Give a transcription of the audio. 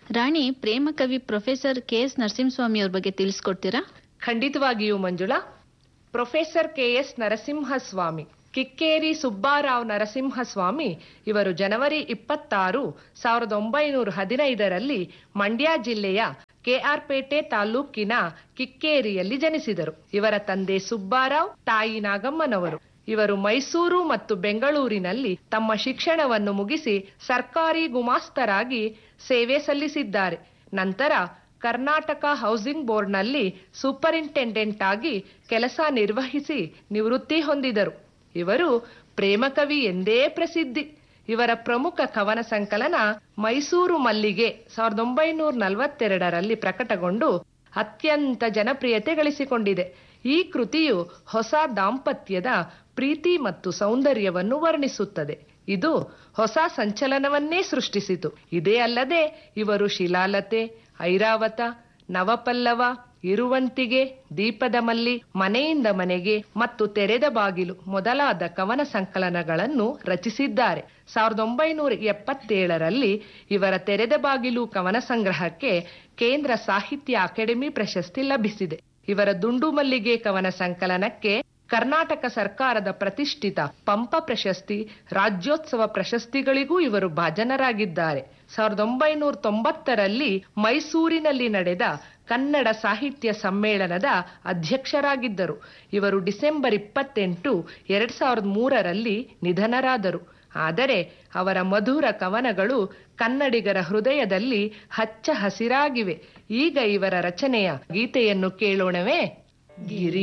ರಾಣಿ ಪ್ರೇಮಕವಿ professor K S Narasimhaswamy ಅವ್ರ ಬಗ್ಗೆ ತಿಳಿಸ್ಕೊಡ್ತೀರಾ ಖಂಡಿತವಾಗಿಯೂ Manjula professor K S Narasimhaswamy Kikkeri Subbarao Narasimhaswamy ಇವರು ಜನವರಿ ಇಪ್ಪತ್ತಾರು ಸಾವಿರದ ಒಂಬೈನೂರ ಹದಿನೈದರಲ್ಲಿ ಮಂಡ್ಯ ಜಿಲ್ಲೆಯ ಕೆಆರ್ಪೇಟೆ ತಾಲೂಕಿನ ಕಿಕ್ಕೇರಿಯಲ್ಲಿ ಜನಿಸಿದರು ಇವರ ತಂದೆ ಸುಬ್ಬಾರಾವ್ ತಾಯಿ ನಾಗಮ್ಮನವರು ಇವರು ಮೈಸೂರು ಮತ್ತು ಬೆಂಗಳೂರಿನಲ್ಲಿ ತಮ್ಮ ಶಿಕ್ಷಣವನ್ನು ಮುಗಿಸಿ ಸರ್ಕಾರಿ ಗುಮಾಸ್ತರಾಗಿ ಸೇವೆ ಸಲ್ಲಿಸಿದ್ದಾರೆ ನಂತರ ಕರ್ನಾಟಕ ಹೌಸಿಂಗ್ ಬೋರ್ಡ್ನಲ್ಲಿ ಸೂಪರಿಂಟೆಂಡೆಂಟ್ ಆಗಿ ಕೆಲಸ ನಿರ್ವಹಿಸಿ ನಿವೃತ್ತಿ ಹೊಂದಿದರು ಇವರು ಪ್ರೇಮಕವಿ ಎಂದೇ ಪ್ರಸಿದ್ಧಿ ಇವರ ಪ್ರಮುಖ ಕವನ ಸಂಕಲನ ಮೈಸೂರು ಮಲ್ಲಿಗೆ ಸಾವಿರದ ಒಂಬೈನೂರ ನಲವತ್ತೆರಡರಲ್ಲಿ ಪ್ರಕಟಗೊಂಡು ಅತ್ಯಂತ ಜನಪ್ರಿಯತೆ ಗಳಿಸಿಕೊಂಡಿದೆ ಈ ಕೃತಿಯು ಹೊಸ ದಾಂಪತ್ಯದ ಪ್ರೀತಿ ಮತ್ತು ಸೌಂದರ್ಯವನ್ನು ವರ್ಣಿಸುತ್ತದೆ ಇದು ಹೊಸ ಸಂಚಲನವನ್ನೇ ಸೃಷ್ಟಿಸಿತು ಇದೇ ಅಲ್ಲದೆ ಇವರು ಶಿಲಾಲತೆ ಐರಾವತ ನವಪಲ್ಲವ ಇರುವಂತಿಗೆ ದೀಪದ ಮಲ್ಲಿ ಮನೆಯಿಂದ ಮನೆಗೆ ಮತ್ತು ತೆರೆದ ಬಾಗಿಲು ಮೊದಲಾದ ಕವನ ಸಂಕಲನಗಳನ್ನು ರಚಿಸಿದ್ದಾರೆ ಸಾವಿರದ ಒಂಬೈನೂರ ಎಪ್ಪತ್ತೇಳರಲ್ಲಿ ಇವರ ತೆರೆದ ಬಾಗಿಲು ಕವನ ಸಂಗ್ರಹಕ್ಕೆ ಕೇಂದ್ರ ಸಾಹಿತ್ಯ ಅಕಾಡೆಮಿ ಪ್ರಶಸ್ತಿ ಲಭಿಸಿದೆ ಇವರ ದುಂಡು ಮಲ್ಲಿಗೆ ಕವನ ಸಂಕಲನಕ್ಕೆ ಕರ್ನಾಟಕ ಸರ್ಕಾರದ ಪ್ರತಿಷ್ಠಿತ ಪಂಪ ಪ್ರಶಸ್ತಿ ರಾಜ್ಯೋತ್ಸವ ಪ್ರಶಸ್ತಿಗಳಿಗೂ ಇವರು ಭಾಜನರಾಗಿದ್ದಾರೆ ಸಾವಿರದ ಒಂಬೈನೂರ ತೊಂಬತ್ತರಲ್ಲಿ ಮೈಸೂರಿನಲ್ಲಿ ನಡೆದ ಕನ್ನಡ ಸಾಹಿತ್ಯ ಸಮ್ಮೇಳನದ ಅಧ್ಯಕ್ಷರಾಗಿದ್ದರು ಇವರು ಡಿಸೆಂಬರ್ ಇಪ್ಪತ್ತೆಂಟು ಎರಡ್ ಸಾವಿರದ ಮೂರರಲ್ಲಿ ನಿಧನರಾದರು ಆದರೆ ಅವರ ಮಧುರ ಕವನಗಳು ಕನ್ನಡಿಗರ ಹೃದಯದಲ್ಲಿ ಹಚ್ಚ ಹಸಿರಾಗಿವೆ ಈಗ ಇವರ ರಚನೆಯ ಗೀತೆಯನ್ನು ಕೇಳೋಣವೇ ಗಿರಿ